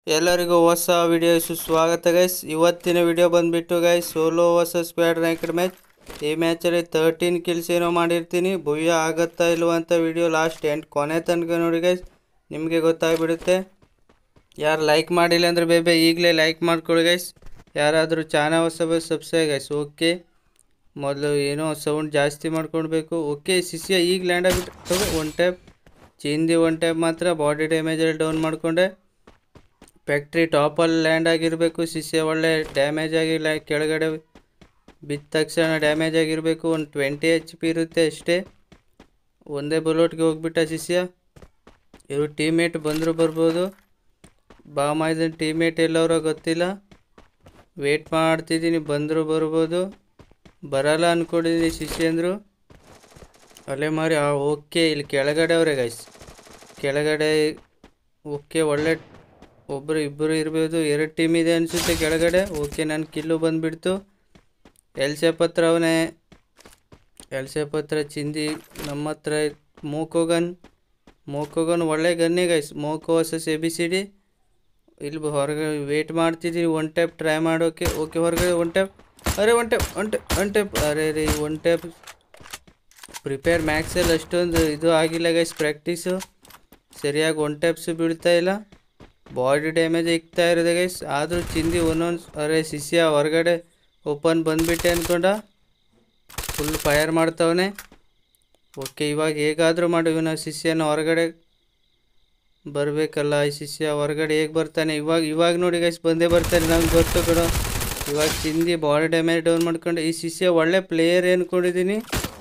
ಎಲ್ಲರಿಗೂ ಹೊಸ ವಿಡಿಯೋ ಸುಸ್ವಾಗತ ಗೈಸ್ ಇವತ್ತಿನ ವಿಡಿಯೋ ಬಂದ್ಬಿಟ್ಟು ಗೈಸ್ ಸೋಲೋ ಹೊಸ ಸ್ಕ್ವಾಡ್ ರ್ಯಾಂಕ್ಡ್ ಮ್ಯಾಚ್ ಈ ಮ್ಯಾಚಲ್ಲಿ ತರ್ಟೀನ್ ಕಿಲ್ಸ್ ಏನೋ ಮಾಡಿರ್ತೀನಿ ಭುಯ್ಯ ಆಗತ್ತಾ ಇಲ್ವಾ ಅಂತ ವಿಡಿಯೋ ಲಾಸ್ಟ್ ಎಂಟು ಕೊನೆ ತನಕ ನೋಡಿ ಗೈಸ್ ನಿಮಗೆ ಗೊತ್ತಾಗ್ಬಿಡುತ್ತೆ ಯಾರು ಲೈಕ್ ಮಾಡಿಲ್ಲ ಅಂದರೆ ಬೇಬೆ ಈಗಲೇ ಲೈಕ್ ಮಾಡ್ಕೊಳ್ಳಿ ಗೈಸ್ ಯಾರಾದರೂ ಚಾನಲ್ ಹೊಸ ಸಬ್ಸ್ಕ್ರೈಬ್ ಗೈಸ್ ಓಕೆ ಮೊದಲು ಏನೋ ಸೌಂಡ್ ಜಾಸ್ತಿ ಮಾಡ್ಕೊಳ್ಬೇಕು ಓಕೆ ಸಿಸಿಯ ಈಗ ಲ್ಯಾಂಡ್ ಆಗಿಬಿಟ್ಟು ಒನ್ ಟ್ಯಾಪ್ ಚಿಂದಿ ಒನ್ ಟ್ಯಾಪ್ ಮಾತ್ರ ಬಾಡಿ ಡ್ಯಾಮೇಜಲ್ಲಿ ಡೌನ್ ಮಾಡಿಕೊಂಡೆ ಫ್ಯಾಕ್ಟ್ರಿ ಟಾಪಲ್ಲಿ ಲ್ಯಾಂಡ್ ಆಗಿರಬೇಕು ಸಿಸಿಯ ಒಳ್ಳೆ ಡ್ಯಾಮೇಜ್ ಆಗಿಲ್ಲ ಕೆಳಗಡೆ ಬಿದ್ದ ತಕ್ಷಣ ಡ್ಯಾಮೇಜ್ ಆಗಿರಬೇಕು ಒಂದು ಟ್ವೆಂಟಿ ಎಚ್ ಪಿ ಇರುತ್ತೆ ಅಷ್ಟೇ ಒಂದೇ ಬುಲೆಟ್ಗೆ ಹೋಗ್ಬಿಟ್ಟ ಸಿಸಿಯ ಇವರು ಟೀಮೇಟ್ ಬಂದರೂ ಬರ್ಬೋದು ಬಾಮಾಯ್ದನ್ ಟೀಮೇಟ್ ಎಲ್ಲವರೋ ಗೊತ್ತಿಲ್ಲ ವೇಟ್ ಮಾಡ್ತಿದ್ದೀನಿ ಬಂದರೂ ಬರ್ಬೋದು ಬರಲ್ಲ ಅಂದ್ಕೊಂಡಿದ್ದೀನಿ ಶಿಷ್ಯ ಅಂದರು ಅಲೆ ಮಾರಿ ಆ ಓಕೆ ಇಲ್ಲಿ ಕೆಳಗಡೆ ಅವರೇ ಗೈಸ್ ಕೆಳಗಡೆ ಓಕೆ ಒಳ್ಳೆ ಒಬ್ಬರು ಇಬ್ಬರು ಇರ್ಬೋದು ಎರಡು ಟೀಮ್ ಇದೆ ಅನಿಸುತ್ತೆ ಕೆಳಗಡೆ ಓಕೆ ನನ್ನ ಕಿಲ್ಲು ಬಂದುಬಿಡ್ತು ಎಲ್ಸೆಪ್ ಹತ್ರ ಅವನೇ ಎಲ್ಸೆಪ್ ಹತ್ರ ಚಿಂದಿ ನಮ್ಮ ಹತ್ರ ಮೋಕೋಗನ್ ಮೋಕೋಗನ್ ಒಳ್ಳೆ ಗನ್ನೇ ಗೈಸ್ ಮೋಕೋ versus A B C D ಇಲ್ಲಿ ಹೊರಗೆ ವೇಟ್ ಮಾಡ್ತಿದ್ದೀನಿ ಒನ್ ಟ್ಯಾಪ್ ಟ್ರೈ ಮಾಡೋಕೆ ಓಕೆ ಹೊರಗಡೆ ಒನ್ ಟ್ಯಾಪ್ ಅರೆ one tap one tap one tap ಅರೆ ರೀ ಒನ್ ಟ್ಯಾಪ್ ಪ್ರಿಪೇರ್ ಮ್ಯಾಕ್ಸಲ್ಲಿ ಅಷ್ಟೊಂದು ಇದು ಆಗಿಲ್ಲ ಗೈಸ್ ಪ್ರಾಕ್ಟೀಸು ಸರಿಯಾಗಿ ಒನ್ ಟ್ಯಾಪ್ಸು ಬೀಳ್ತಾ ಇಲ್ಲ ಬಾಡಿ ಡ್ಯಾಮೇಜ್ ಇಕ್ತಾ ಇರೋದೆ ಗೈಸ್ ಆದರೂ ಚಿಂದಿ ಒಂದೊಂದು ಅರೆ ಸಿಸಿಯ ಹೊರಗಡೆ ಓಪನ್ ಬಂದುಬಿಟ್ಟೆ ಅಂದ್ಕೊಂಡ ಫುಲ್ ಫೈರ್ ಮಾಡ್ತವನೆ ಓಕೆ ಇವಾಗ ಹೇಗಾದರೂ ಮಾಡಿ ಇವನ ಶಿಷ್ಯನ ಹೊರಗಡೆ ಬರಬೇಕಲ್ಲ ಈ ಶಿಷ್ಯ ಹೊರಗಡೆ ಹೇಗೆ ಬರ್ತಾನೆ ಇವಾಗ ಇವಾಗ ನೋಡಿ ಗೈಸ್ ಬಂದೇ ಬರ್ತಾನೆ ನಂಗೆ ಗೊತ್ತು ಕಣೋ ಇವಾಗ ಚಿಂದಿ ಬಾಡಿ ಡ್ಯಾಮೇಜ್ ಡೌನ್ ಮಾಡ್ಕೊಂಡು ಈ ಶಿಷ್ಯ ಒಳ್ಳೆ ಪ್ಲೇಯರ್ ಅಂದ್ಕೊಂಡಿದ್ದೀನಿ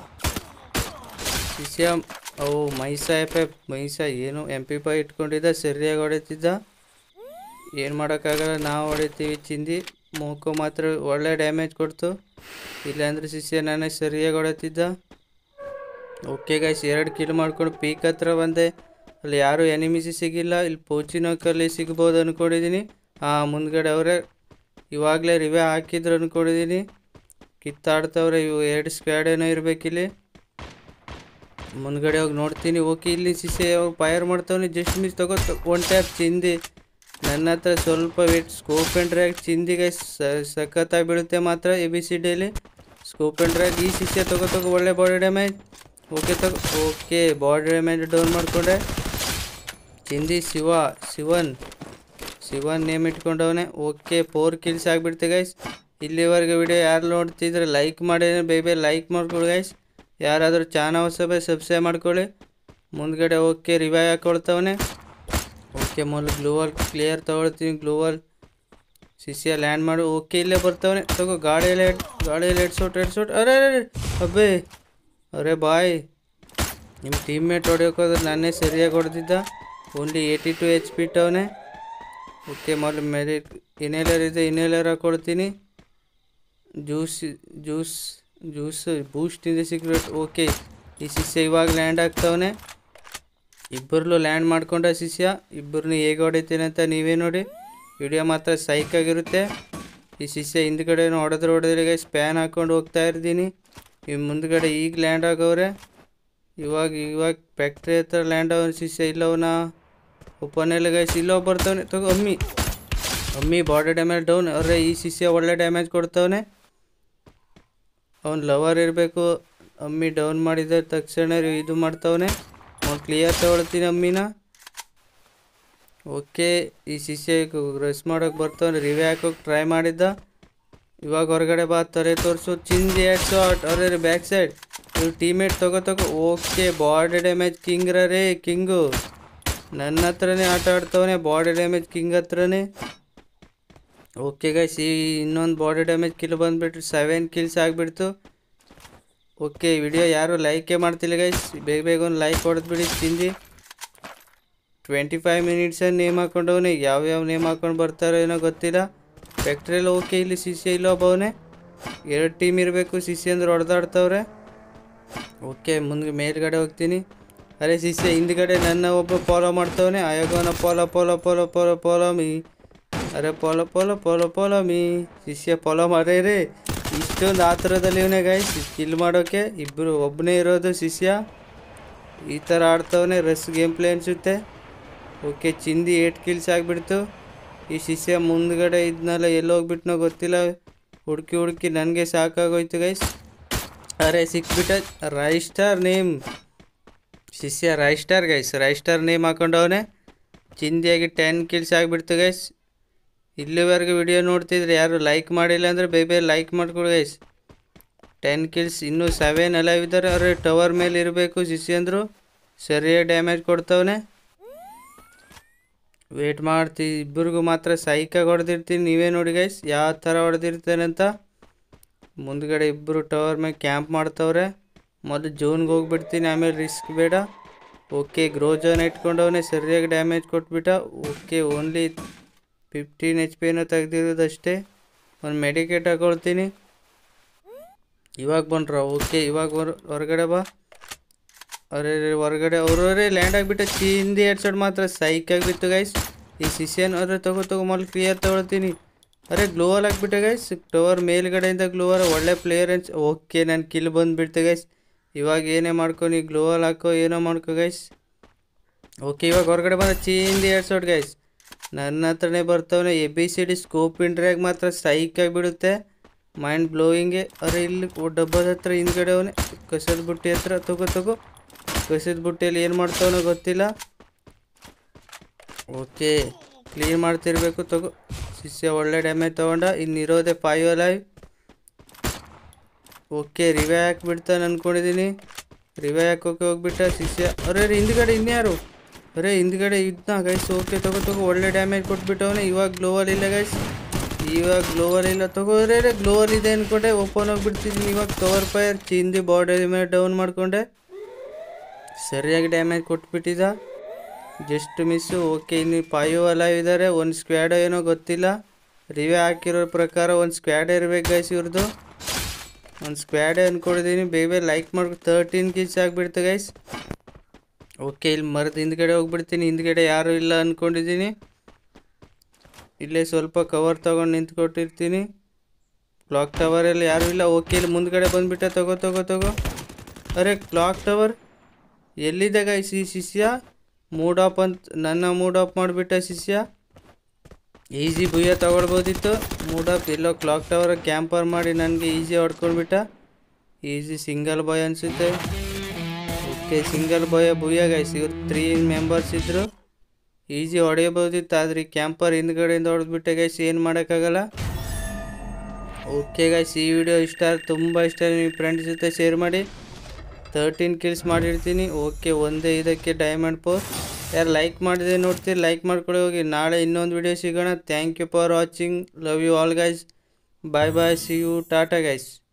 ಶಿಷ್ಯ ಅವು ಮೈಸ ಎಫ್ ಎಫ್ ಮೈಸ ಏನು ಎಮ್ ಪಿ ಪೈ ಇಟ್ಕೊಂಡಿದ್ದ ಸರಿಯಾಗಿ ಹೊಡಿತಿದ್ದ ಏನು ಮಾಡೋಕ್ಕಾಗಲ್ಲ ನಾವು ಹೊಡಿತೀವಿ ಚಿಂದಿ ಮೂಕು ಮಾತ್ರ ಒಳ್ಳೆ ಡ್ಯಾಮೇಜ್ ಕೊಡ್ತು ಇಲ್ಲಾಂದ್ರೆ ಶಿಷ್ಯ ನನಗೆ ಸರಿಯಾಗಿ ಹೊಡಿತಿದ್ದ ಓಕೆ ಗೈಸ್ ಎರಡು ಕಿಲ್ ಮಾಡ್ಕೊಂಡು ಪೀಕ್ ಹತ್ರ ಬಂದೆ ಅಲ್ಲಿ ಯಾರೂ ಎನಿಮಿಸಿ ಸಿಗಿಲ್ಲ ಇಲ್ಲಿ ಪೋಚಿನೋಕಲ್ಲಿ ಸಿಗ್ಬೋದು ಅಂದ್ಕೊಂಡಿದ್ದೀನಿ ಹಾಂ ಮುಂದ್ಗಡೆ ಅವರೇ ಇವಾಗಲೇ ರಿವೆ ಹಾಕಿದ್ರು ಅಂದ್ಕೊಂಡಿದ್ದೀನಿ ಕಿತ್ತಾಡ್ತವ್ರೆ ಇವು ಎರಡು ಸ್ಕ್ವಾಡ್ ಏನೋ ಇರಬೇಕಿಲ್ಲಿ ಮುಂದ್ಗಡೆ ಹೋಗಿ ನೋಡ್ತೀನಿ ಓಕೆ ಇಲ್ಲಿ ಸಿಸೆ ಅವ್ರು ಫೈರ್ ಮಾಡ್ತಾವನೆ ಜಸ್ಟ್ ಮಿಸ್ ತಗೋ ಒನ್ ಟ್ಯಾಪ್ ಚಿಂದಿ ನನ್ನ ಹತ್ರ ಸ್ವಲ್ಪ ವೇಟ್ ಸ್ಕೋಪ್ ಆ್ಯಂಡ್ ಡ್ರ್ಯಾಗ್ ಚಿಂದಿಗೆ ಸಖತ್ತಾಗಿ ಬೀಳುತ್ತೆ ಮಾತ್ರ ಎ ಬಿ ಸಿ ಡಿಯಲ್ಲಿ ಸ್ಕೋಪ್ ಆ್ಯಂಡ್ ಡ್ರ್ಯಾಗ್ ಈ ಸಿಸೆ ತಗೋ ತಗೋ ಒಳ್ಳೆ ಬಾಡಿ ಡ್ಯಾಮೇಜ್ ಓಕೆ ತಗೋ ಓಕೆ ಬಾಡಿ ಡ್ಯಾಮೇಜ್ ಡೌನ್ ಮಾಡಿಕೊಂಡೆ ಚಿಂದಿ ಶಿವ ಶಿವನ್ ಶಿವನ್ ನೇಮ್ ಇಟ್ಕೊಂಡವನೆ ಓಕೆ ಫೋರ್ ಕಿಲ್ಸ್ ಆಗಿಬಿಡ್ತೆ ಗೈಸ್ ಇಲ್ಲಿವರೆಗೆ ವಿಡಿಯೋ ಯಾರು ನೋಡ್ತಿದ್ರೆ ಲೈಕ್ ಮಾಡಿ ಬೇಬೆ ಲೈಕ್ ಮಾಡ್ಕೊಳ್ಳಿ ಗೈಸ್ ಯಾರಾದರೂ ಚಾನಲ್ ಹೊಸಬೆ ಸಬ್ಸ್ಕ್ರೈಬ್ ಮಾಡ್ಕೊಳ್ಳಿ ಮುಂದ್ಗಡೆ ಓಕೆ ರಿವೈವ್ ಹಾಕೊಳ್ತವನೆ ಓಕೆ ಮೊದಲು ಗ್ಲೂವಲ್ ಕ್ಲಿಯರ್ ತೊಗೊಳ್ತೀನಿ ಗ್ಲೂವಲ್ ಸಿಸಿಯ ಲ್ಯಾಂಡ್ ಮಾಡು ಓಕೆ ಇಲ್ಲೇ ಬರ್ತವನೆ ತಗೋ ಗಾಡಿಯಲ್ಲಿ ಗಾಡಿಯಲ್ಲಿ ಹೆಡ್ಸೋಟ್ ಹೆಡ್ಸೋಟ್ ಅರೆ ಅರೆ ಅಬ್ಬೇ ಅರೆ ಬಾಯ್ ನಿಮ್ಮ ಟೀಮ್ಮೇಟ್ ಹೊಡೆಯೋಕೋದ್ರೆ ನಾನೇ ಸರಿಯಾಗಿ ಹೊಡೆದಿದ್ದ only eighty two H P ಇಟ್ಟವನೆ ಓಕೆ ಮೊದಲು ಮೇಲೆ ಇನೇಲರ್ ಇದೆ ಇನೇಲರ್ ಹಾಕೊಡ್ತೀನಿ ಜ್ಯೂಸ್ ಜ್ಯೂಸ್ ಜ್ಯೂಸ್ ಬೂಸ್ಟ್ ಇದೆ ಸಿಗ್ರೆಟ್ ಓಕೆ ಈ ಶಿಷ್ಯ ಇವಾಗ ಲ್ಯಾಂಡ್ ಆಗ್ತವನೆ ಇಬ್ಬರಲ್ಲೂ ಲ್ಯಾಂಡ್ ಮಾಡ್ಕೊಂಡ ಶಿಷ್ಯ ಇಬ್ಬರನ್ನ ಹೇಗೆ ಹೊಡಿತೀನಿ ಅಂತ ನೀವೇ ನೋಡಿ ವಿಡಿಯೋ ಮಾತ್ರ ಸೈಕ್ ಆಗಿರುತ್ತೆ ಈ ಶಿಷ್ಯ ಹಿಂದ್ಗಡೆ ಹೊಡೆದ್ರೆ ಹೊಡೆದ್ರೆ ಸ್ಪ್ಯಾನ್ ಹಾಕ್ಕೊಂಡು ಹೋಗ್ತಾ ಇರ್ತೀನಿ ಈ ಮುಂದ್ಗಡೆ ಈಗ ಲ್ಯಾಂಡ್ ಆಗವ್ರೆ ಇವಾಗ ಇವಾಗ ಫ್ಯಾಕ್ಟ್ರಿ ಹತ್ರ ಲ್ಯಾಂಡ್ ಅವನ ಶಿಷ್ಯ ಇಲ್ಲವನ ಓಪನ್ ಎಲ್ಲ ಗೈಸ್ ಇಲ್ಲೋ ಬರ್ತವನೆ ತಗೋ ಅಮ್ಮಿ ಅಮ್ಮಿ ಬಾಡಿ ಡ್ಯಾಮೇಜ್ ಡೌನ್ ಅರೆ ಈ ಶಿಷ್ಯ ಒಳ್ಳೆ ಡ್ಯಾಮೇಜ್ ಕೊಡ್ತವನೆ ಅವ್ನು ಲವರ್ ಇರಬೇಕು ಅಮ್ಮಿ ಡೌನ್ ಮಾಡಿದ ತಕ್ಷಣ ಇದು ಮಾಡ್ತವನೆ ಅವ್ನು ಕ್ಲಿಯರ್ ತಗೊಳ್ತೀನಿ ಅಮ್ಮಿನ ಓಕೆ ಈ ಶಿಷ್ಯ ರೆಸ್ ಮಾಡೋಕೆ ಬರ್ತಾವನೆ ರಿವೇ ಹಾಕೋಕೆ ಟ್ರೈ ಮಾಡಿದ್ದ ಇವಾಗ ಹೊರಗಡೆ ಬಾ ತಲೆ ತೋರಿಸು ಚಿಂದಿ ಎರಡು ಶಾಟ್ ಅರೆ ಬ್ಯಾಕ್ ಸೈಡ್ ಇವ್ರು ಟೀಮೇಟ್ ತಗೋ ತಗೋ ಓಕೆ ಬಾಡಿ ಡ್ಯಾಮೇಜ್ ಕಿಂಗ್ ರೇ ಕಿಂಗು ನನ್ನ ಹತ್ರನೇ ಆಟ ಆಡ್ತವನೆ ಬಾಡಿ ಡ್ಯಾಮೇಜ್ ಕಿಂಗ್ ಹತ್ರನೇ ಓಕೆ ಗೈಸ್ ಈ ಇನ್ನೊಂದು ಬಾಡಿ ಡ್ಯಾಮೇಜ್ ಕಿಲ್ ಬಂದುಬಿಟ್ರು ಸೆವೆನ್ ಕಿಲ್ಸ್ ಆಗಿಬಿಡ್ತು ಓಕೆ ವಿಡಿಯೋ ಯಾರು ಲೈಕೇ ಮಾಡ್ತಿಲ್ಲ ಗೈಸ್ ಬೇಗ ಬೇಗ ಒಂದು ಲೈಕ್ ಹೊಡೆದ್ಬಿಡಿ ತಿಂದು ಟ್ವೆಂಟಿ ಫೈವ್ ಮಿನಿಟ್ಸಲ್ಲಿ ನೇಮ್ ಹಾಕೊಂಡವನೇ ಯಾವ್ಯಾವ ನೇಮ್ ಹಾಕೊಂಡು ಬರ್ತಾರೋ ಏನೋ ಗೊತ್ತಿಲ್ಲ ಫ್ಯಾಕ್ಟ್ರಿಯಲ್ಲಿ ಓಕೆ ಇಲ್ಲಿ ಸಿಸಿ ಇಲ್ಲ ಒಬ್ಬವನೇ ಎರಡು ಟೀಮ್ ಇರಬೇಕು ಸಿಸಿ ಅಂದ್ರೆ ಹೊಡೆದಾಡ್ತವ್ರೆ ಓಕೆ ಮುಂದೆ ಮೇಲ್ಗಡೆ ಹೋಗ್ತೀನಿ ಅರೆ ಸಿಸಿ ಹಿಂದ್ಗಡೆ ನನ್ನ ಒಬ್ಬ ಫಾಲೋ ಮಾಡ್ತವನೆ ಆಯೋಗನ follow follow follow follow follow me ಅರೆ follow follow follow follow me ಶಿಷ್ಯ ಫಾಲೋ ಮಾಡೇ ರೀ ಇಷ್ಟೊಂದು ಆತುರದಲ್ಲಿ ಇವನೇ ಗೈಸ್ ಕಿಲ್ ಮಾಡೋಕ್ಕೆ ಇಬ್ಬರು ಒಬ್ಬನೇ ಇರೋದು ಶಿಷ್ಯ ಈ ಥರ ಆಡ್ತವನೆ ರಸ್ ಗೇಮ್ ಪ್ಲೇ ಅನಿಸುತ್ತೆ ಓಕೆ ಚಿಂದಿ ಏಟ್ ಕಿಲ್ಸ್ ಆಗಿಬಿಡ್ತು ಈ ಶಿಷ್ಯ ಮುಂದ್ಗಡೆ ಇದ್ನಲ್ಲ ಎಲ್ಲಿ ಹೋಗ್ಬಿಟ್ನೋ ಗೊತ್ತಿಲ್ಲ ಹುಡುಕಿ ಹುಡುಕಿ ನನಗೆ ಸಾಕಾಗೋಯ್ತು ಗೈಸ್ ಅರೆ ಸಿಕ್ಬಿಟ್ಟ ರೈಸ್ಟಾರ್ ನೇಮ್ ಶಿಷ್ಯ ರೈಸ್ಟಾರ್ ಗೈಸ್ ರೈಸ್ಟಾರ್ ನೇಮ್ ಹಾಕೊಂಡವನೆ ಚಿಂದಿಯಾಗಿ ಟೆನ್ ಕಿಲ್ಸ್ ಆಗಿಬಿಡ್ತು ಗೈಸ್ ಇಲ್ಲಿವರೆಗೂ ವಿಡಿಯೋ ನೋಡ್ತಿದ್ರೆ ಯಾರು ಲೈಕ್ ಮಾಡಿಲ್ಲ ಅಂದರೆ ಬೇಬೆ ಲೈಕ್ ಮಾಡ್ಕೊಡಿ ಗೈಸ್ ಟೆನ್ ಕಿಲ್ಸ್ ಇನ್ನೂ ಸೆವೆನ್ ಅಲೈವ್ ಇದ್ದಾರೆ ಅವ್ರೆ ಟವರ್ ಮೇಲೆ ಇರಬೇಕು ಶಿಷ್ಯ ಅಂದರು ಸರಿಯಾಗಿ ಡ್ಯಾಮೇಜ್ ಕೊಡ್ತವನೆ ವೇಟ್ ಮಾಡ್ತಿ ಇಬ್ಬರಿಗೂ ಮಾತ್ರ ಸೈಕಾಗಿ ಹೊಡೆದಿರ್ತೀನಿ ನೀವೇ ನೋಡಿ ಗೈಸ್ ಯಾವ ಥರ ಹೊಡೆದಿರ್ತೇನೆ ಅಂತ ಮುಂದ್ಗಡೆ ಇಬ್ಬರು ಟವರ್ ಮೇಲೆ ಕ್ಯಾಂಪ್ ಮಾಡ್ತವ್ರೆ ಮೊದಲು ಜೋನ್ಗೆ ಹೋಗ್ಬಿಡ್ತೀನಿ ಆಮೇಲೆ ರಿಸ್ಕ್ ಬೇಡ ಓಕೆ ಗ್ರೋ ಜೋನ್ ಇಟ್ಕೊಂಡವನೇ ಸರಿಯಾಗಿ ಡ್ಯಾಮೇಜ್ ಕೊಟ್ಬಿಟ್ಟ ಓಕೆ ಓನ್ಲಿ ಫಿಫ್ಟೀನ್ ಎಚ್ ಪಿನೂ ತೆಗ್ದಿರೋದಷ್ಟೇ ಒಂದು ಮೆಡಿಕೇಟ್ ಹಾಕೊಳ್ತೀನಿ ಇವಾಗ ಬಂದ್ರ ಓಕೆ ಇವಾಗ ಹೊರ ಹೊರಗಡೆ ಬಾ ಅರೆ ಹೊರಗಡೆ ಅವ್ರವರೇ ಲ್ಯಾಂಡ್ ಆಗಿಬಿಟ್ಟು ಚಿಂದಿ ಹೆಡ್ಸೋಡ್ ಮಾತ್ರ ಸೈಕ್ ಆಗಿಬಿತ್ತು ಗೈಸ್ ಈ ಸಿಸಿಯನ್ ಅರೆ ತಗೋ ತಗೋ ಮೊದಲು ಕ್ಲಿಯರ್ ತಗೊಳ್ತೀನಿ ಅರೆ ಗ್ಲೋವಲ್ ಆಗಿಬಿಟ್ಟೆ ಗೈಸ್ ಟವರ್ ಮೇಲ್ಗಡೆಯಿಂದ ಗ್ಲೋವರ್ ಒಳ್ಳೆ ಪ್ಲೇಯರ್ ಅನ್ಸ್ ಓಕೆ ನಾನು ಕಿಲ್ ಬಂದುಬಿಡ್ತೆ ಗೈಸ್ ಇವಾಗ ಏನೇ ಮಾಡ್ಕೊ ನೀ ಗ್ಲೋವಲ್ ಹಾಕೋ ಏನೋ ಮಾಡ್ಕೋ ಗೈಸ್ ಓಕೆ ಇವಾಗ ಹೊರಗಡೆ ಬಂದ ಚೀಂದಿ ಹೆಡ್ಸೋಡ್ ಗೈಸ್ ನನ್ನ ಹತ್ರನೇ ಬರ್ತವನೆ A B C D scope ಇಂಡ್ರಿಯಾಗ ಮಾತ್ರ ಸೈಕ್ ಆಗಿಬಿಡುತ್ತೆ ಮೈಂಡ್ ಬ್ಲೋಯಿಂಗೆ ಅರೆ ಇಲ್ಲಿ ಒ- ಡಬ್ಬದ ಹತ್ರ ಹಿಂದ್ಗಡೆ ಅವನೇ ಕಸದ ಬುಟ್ಟಿ ಹತ್ರ ತಗೋ ತಗೋ ಕಸದ ಬುಟ್ಟಿಯಲ್ಲಿ ಏನು ಮಾಡ್ತಾವನೋ ಗೊತ್ತಿಲ್ಲ ಓಕೆ ಕ್ಲೀನ್ ಮಾಡ್ತಿರ್ಬೇಕು ತಗೋ ಶಿಷ್ಯ ಒಳ್ಳೆ ಡ್ಯಾಮೇಜ್ ತೊಗೊಂಡ ಇನ್ನಿರೋದೆ ಫೈವ್ ಲೈವ್ ಓಕೆ ರಿವೇ ಹಾಕ್ಬಿಡ್ತಾನೆ ಅನ್ಕೊಂಡಿದ್ದೀನಿ ರಿವೇ ಹಾಕೋಕೆ ಹೋಗ್ಬಿಟ್ಟ ಶಿಷ್ಯ ಅರೆ ಅರೆ ಹಿಂದ್ಗಡೆ ಇನ್ಯಾರು ಅರೆ ಹಿಂದ್ಗಡೆ ಇದ್ನ ಗೈಸ್ ಓಕೆ ತಗೋ ತಗೋ ಒಳ್ಳೆ ಡ್ಯಾಮೇಜ್ ಕೊಟ್ಬಿಟ್ಟವನೆ ಇವಾಗ ಗ್ಲೋವಲ್ ಇಲ್ಲ ಗೈಸ್ ಇವಾಗ ಗ್ಲೋವಲ್ ಇಲ್ಲ ತಗೋ ಅರೆ ಅರೆ ಗ್ಲೋವಲ್ ಇದೆ ಅನ್ಕೊಂಡೆ ಓಪನ್ ಹೋಗ್ಬಿಡ್ತಿದ್ದೀನಿ ಇವಾಗ ಕವರ್ ಫೈರ್ ಚಿಂದಿ ಬಾಡಿ ಮೇಲೆ ಡೌನ್ ಮಾಡ್ಕೊಂಡೆ ಸರಿಯಾಗಿ ಡ್ಯಾಮೇಜ್ ಕೊಟ್ಬಿಟ್ಟಿದ್ದ ಜಸ್ಟ್ ಮಿಸ್ಸು ಓಕೆ ಇನ್ನು ಫೈವ್ ಅಲೈವ್ ಇದ್ದಾರೆ ಒಂದು ಸ್ಕ್ವಾಡ್ ಏನೋ ಗೊತ್ತಿಲ್ಲ ರಿವೇ ಹಾಕಿರೋ ಪ್ರಕಾರ ಒಂದು ಸ್ಕ್ವಾಡ್ ಇರ್ಬೇಕು ಗೈಸ್ ಇವ್ರದ್ದು ಒಂದು ಸ್ಕ್ವಾಡೇ ಅಂದ್ಕೊಂಡಿದ್ದೀನಿ ಬೇಗ ಲೈಕ್ ಮಾಡಿ ತರ್ಟೀನ್ ಕಿಲ್ಸ್ ಆಗಿಬಿಡ್ತು ಗೈಸ್ ಓಕೆ ಇಲ್ಲಿ ಮರದ ಹಿಂದ್ಗಡೆ ಹೋಗ್ಬಿಡ್ತೀನಿ ಹಿಂದ್ಗಡೆ ಯಾರೂ ಇಲ್ಲ ಅಂದ್ಕೊಂಡಿದ್ದೀನಿ ಇಲ್ಲೇ ಸ್ವಲ್ಪ ಕವರ್ ತೊಗೊಂಡು ನಿಂತ್ಕೊಟ್ಟಿರ್ತೀನಿ ಕ್ಲಾಕ್ ಟವರಲ್ಲಿ ಯಾರೂ ಇಲ್ಲ ಓಕೆ ಇಲ್ಲಿ ಮುಂದ್ಗಡೆ ಬಂದುಬಿಟ್ಟೆ ತಗೋ ತಗೋ ತಗೋ ಅರೆ ಕ್ಲಾಕ್ ಟವರ್ ಎಲ್ಲಿದೆ ಗೈಸ್ ಈ ಶಿಷ್ಯ ಮೂಡ್ ಆಫ್ ಅಂತ ನನ್ನ ಮೂಡ್ ಆಫ್ ಮಾಡಿಬಿಟ್ಟ ಶಿಷ್ಯ ಈಸಿ ಬುಯ್ಯ ತಗೊಳ್ಬೋದಿತ್ತು ಮೂಡ್ ಆಫ್ ಎಲ್ಲೋ ಕ್ಲಾಕ್ ಟವರ್ ಕ್ಯಾಂಪರ್ ಮಾಡಿ ನನಗೆ ಈಸಿ ಹೊಡ್ಕೊಂಡ್ಬಿಟ್ಟ ಈಸಿ ಸಿಂಗಲ್ ಬಾಯ್ ಅನಿಸುತ್ತೆ okay single boy booyah guys ಇವ್ರು ತ್ರೀ ಮೆಂಬರ್ಸ್ ಇದ್ದರು ಈಸಿ ಹೊಡೆಯಬಹುದಿತ್ತು ಆದರೆ ಕ್ಯಾಂಪರ್ ಹಿಂದ್ಗಡೆಯಿಂದ ಹೊಡೆದ್ಬಿಟ್ಟೆ ಗೈಸ್ ಏನು ಮಾಡೋಕ್ಕಾಗಲ್ಲ ಓಕೆ ಗೈಸ್ ಈ ವಿಡಿಯೋ ಇಷ್ಟ ತುಂಬ ಇಷ್ಟ ನಿಮ್ಮ ಫ್ರೆಂಡ್ಸ್ ಜೊತೆ ಶೇರ್ ಮಾಡಿ ತರ್ಟೀನ್ ಕಿಲ್ಸ್ ಮಾಡಿರ್ತೀನಿ ಓಕೆ ಒಂದೇ ಇದಕ್ಕೆ ಡೈಮಂಡ್ ಪೋಸ್ಟ್ ಯಾರು ಲೈಕ್ ಮಾಡಿದೆ ನೋಡ್ತೀರಿ ಲೈಕ್ ಮಾಡ್ಕೊಳ್ಳಿ ಹೋಗಿ ನಾಳೆ ಇನ್ನೊಂದು ವಿಡಿಯೋ ಸಿಗೋಣ thank you for watching love you all guys bye bye see you ಟಾಟಾ ಗೈಸ್